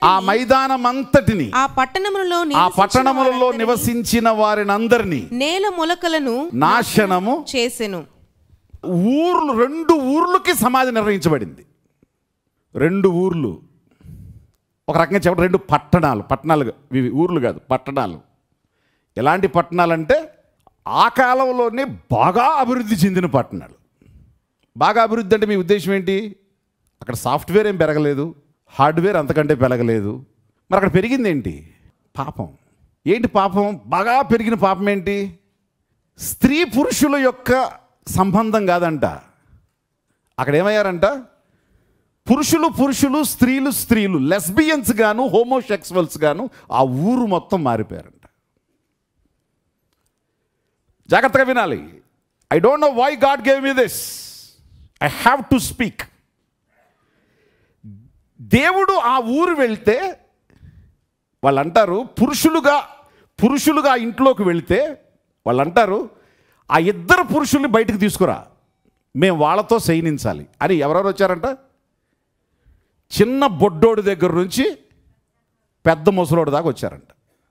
ఆ మైదానం అంతటిని ఆ పట్టణములలో ఆ నివసించిన పట్టణములలో వారందరినీ నివసించిన వారినందరినీ నేల మొలకలను నాశనము చేసెను ఊర్లు రెండు ఊర్లకి సమాధి నిర్ణయించబడింది రెండు ఊర్లు ఒక రకంగా చెప్పండి రెండు పట్టణాలు పట్టణాలు ఇవి ఊర్లు కాదు పట్టణాలు ఎలాంటి పట్టణాలు అంటే ఆ కాలంలోనే బాగా అభివృద్ధి చెందిన పట్టణాలు బాగా అభివృద్ధి అంటే మీ ఉద్దేశం ఏంటి అక్కడ సాఫ్ట్వేర్ ఏం పెరగలేదు హార్డ్వేర్ అంతకంటే పెరగలేదు మరి అక్కడ పెరిగింది ఏంటి పాపం ఏంటి పాపం బాగా పెరిగిన పాపం ఏంటి స్త్రీ పురుషుల యొక్క సంబంధం కాదంట అక్కడ ఏమయ్యారంట పురుషులు పురుషులు స్త్రీలు స్త్రీలు లెస్బియన్స్ గాను హోమోసెక్సువల్స్ గాను ఆ ఊరు మొత్తం మారిపోయారంట జాగ్రత్తగా వినాలి I don't know why God gave me this I have to speak దేవుడు ఆ ఊరు వెళ్తే వాళ్ళు అంటారు పురుషులుగా పురుషులుగా ఇంట్లోకి వెళ్తే వాళ్ళు అంటారు ఆ ఇద్దరు పురుషుల్ని బయటకు తీసుకురా మేము వాళ్ళతో శయనించాలి అని ఎవరెవరు వచ్చారంట చిన్న బొడ్డోడి దగ్గర నుంచి పెద్ద ముసలోడు దాకా వచ్చారంట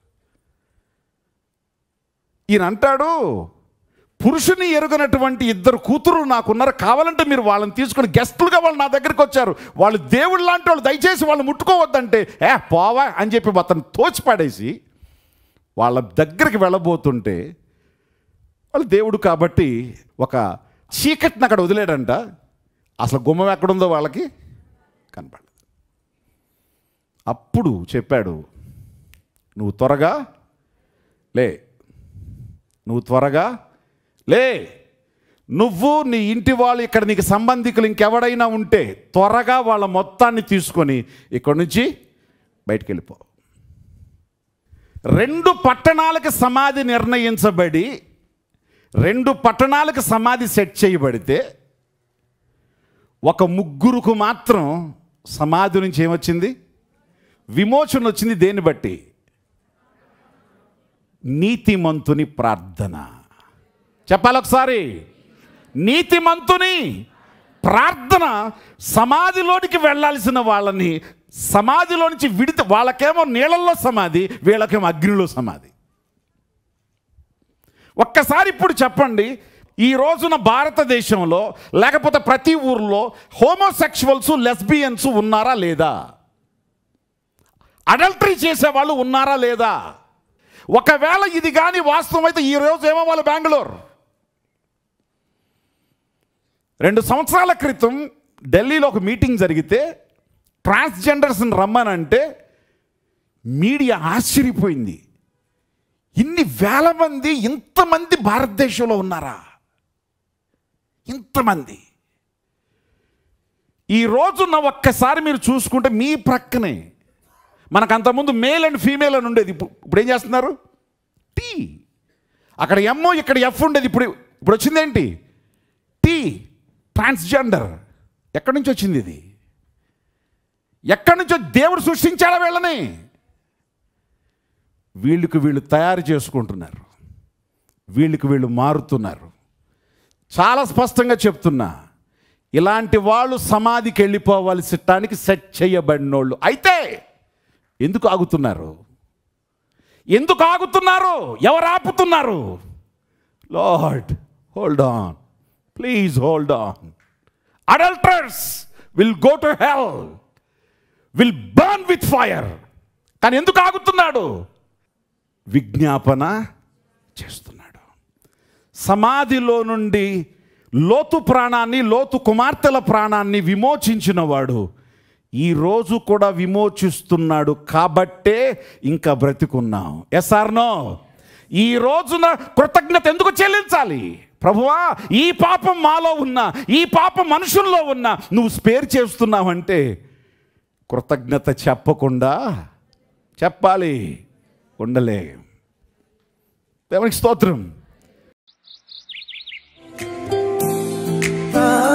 ఈయన అంటాడు పురుషుని ఎరుగనటువంటి ఇద్దరు కూతురు నాకున్నారు కావాలంటే మీరు వాళ్ళని తీసుకుని గెస్టులుగా వాళ్ళు నా దగ్గరికి వచ్చారు వాళ్ళు దేవుడు లాంటి వాళ్ళు దయచేసి వాళ్ళు ముట్టుకోవద్దంటే ఏ పోవా అని చెప్పి అతను తోచిపడేసి వాళ్ళ దగ్గరికి వెళ్ళబోతుంటే వాళ్ళు దేవుడు కాబట్టి ఒక చీకటిని అక్కడ వదిలేడంట అసలు గుమ్మం ఎక్కడుందో వాళ్ళకి కనపడదు అప్పుడు చెప్పాడు నువ్వు త్వరగా లే నువ్వు త్వరగా లే నువ్వు నీ ఇంటి వాళ్ళు ఇక్కడ నీకు సంబంధికులు ఇంకెవడైనా ఉంటే త్వరగా వాళ్ళ మొత్తాన్ని తీసుకొని ఇక్కడి నుంచి బయటికి వెళ్ళిపో రెండు పట్టణాలకు సమాధి నిర్ణయించబడి రెండు పట్టణాలకు సమాధి సెట్ చేయబడితే ఒక ముగ్గురుకు మాత్రం సమాధి నుంచి ఏమొచ్చింది విమోచన వచ్చింది దేన్ని బట్టి నీతిమంతుని ప్రార్థన చెప్పాలి ఒకసారి నీతిమంతుని ప్రార్థన సమాధిలోనికి వెళ్ళాల్సిన వాళ్ళని సమాధిలో నుంచి విడితే వాళ్ళకేమో నీళ్ళల్లో సమాధి వీళ్ళకేమో అగ్నిలో సమాధి ఒక్కసారి ఇప్పుడు చెప్పండి ఈ రోజున భారతదేశంలో లేకపోతే ప్రతి ఊర్లో హోమోసెక్షువల్స్ లెస్బియన్స్ ఉన్నారా లేదా అడల్టరీ చేసేవాళ్ళు ఉన్నారా లేదా ఒకవేళ ఇది కానీ వాస్తవం అయితే ఈ రోజు ఏమవ్వాలి బెంగళూరు రెండు సంవత్సరాల క్రితం ఢిల్లీలో ఒక మీటింగ్ జరిగితే ట్రాన్స్జెండర్స్ని రమ్మనంటే మీడియా ఆశ్చర్యపోయింది ఇన్ని వేల మంది ఇంతమంది భారతదేశంలో ఉన్నారా ఇంతమంది ఈ రోజున ఒక్కసారి మీరు చూసుకుంటే మీ ప్రక్కనే మనకు అంతకుముందు మేల్ అండ్ ఫీమేల్ అని ఉండేది ఇప్పుడు ఇప్పుడు ఏం చేస్తున్నారు టీ అక్కడ ఎమ్మో ఇక్కడ ఎఫ్ ఉండేది ఇప్పుడు ఇప్పుడు వచ్చిందేంటి టీ ట్రాన్స్జెండర్ ఎక్కడి నుంచి వచ్చింది ఇది ఎక్కడి నుంచో దేవుడు సృష్టించాడా వీళ్ళని వీళ్ళకి వీళ్ళు తయారు చేసుకుంటున్నారు వీళ్ళకి వీళ్ళు మారుతున్నారు చాలా స్పష్టంగా చెప్తున్నా ఇలాంటి వాళ్ళు సమాధికి వెళ్ళిపోవలసిటానికి సెట్ చేయబడినోళ్ళు అయితే ఎందుకు ఆగుతున్నారు ఎందుకు ఆగుతున్నారు ఎవరు ఆపుతున్నారు Lord hold on please hold on adulterers will go to hell will burn with fire కానీ ఎందుకు ఆగుతున్నాడు విజ్ఞాపన చేస్తున్నాడు సమాధిలో నుండి లోతు ప్రాణాన్ని లోతు కుమార్తెల ప్రాణాన్ని విమోచించిన వాడు ఈరోజు కూడా విమోచిస్తున్నాడు కాబట్టే ఇంకా బ్రతికున్నాం ఎస్ ఆర్ నో ఈ రోజున కృతజ్ఞత ఎందుకు చెల్లించాలి ప్రభువా ఈ పాపం మాలో ఉన్నా ఈ పాపం మనుషుల్లో ఉన్నా నువ్వు స్పేర్ చేస్తున్నావంటే కృతజ్ఞత చెప్పకుండా చెప్పాలి ఉండలే దేవునికి స్తోత్రం ఆ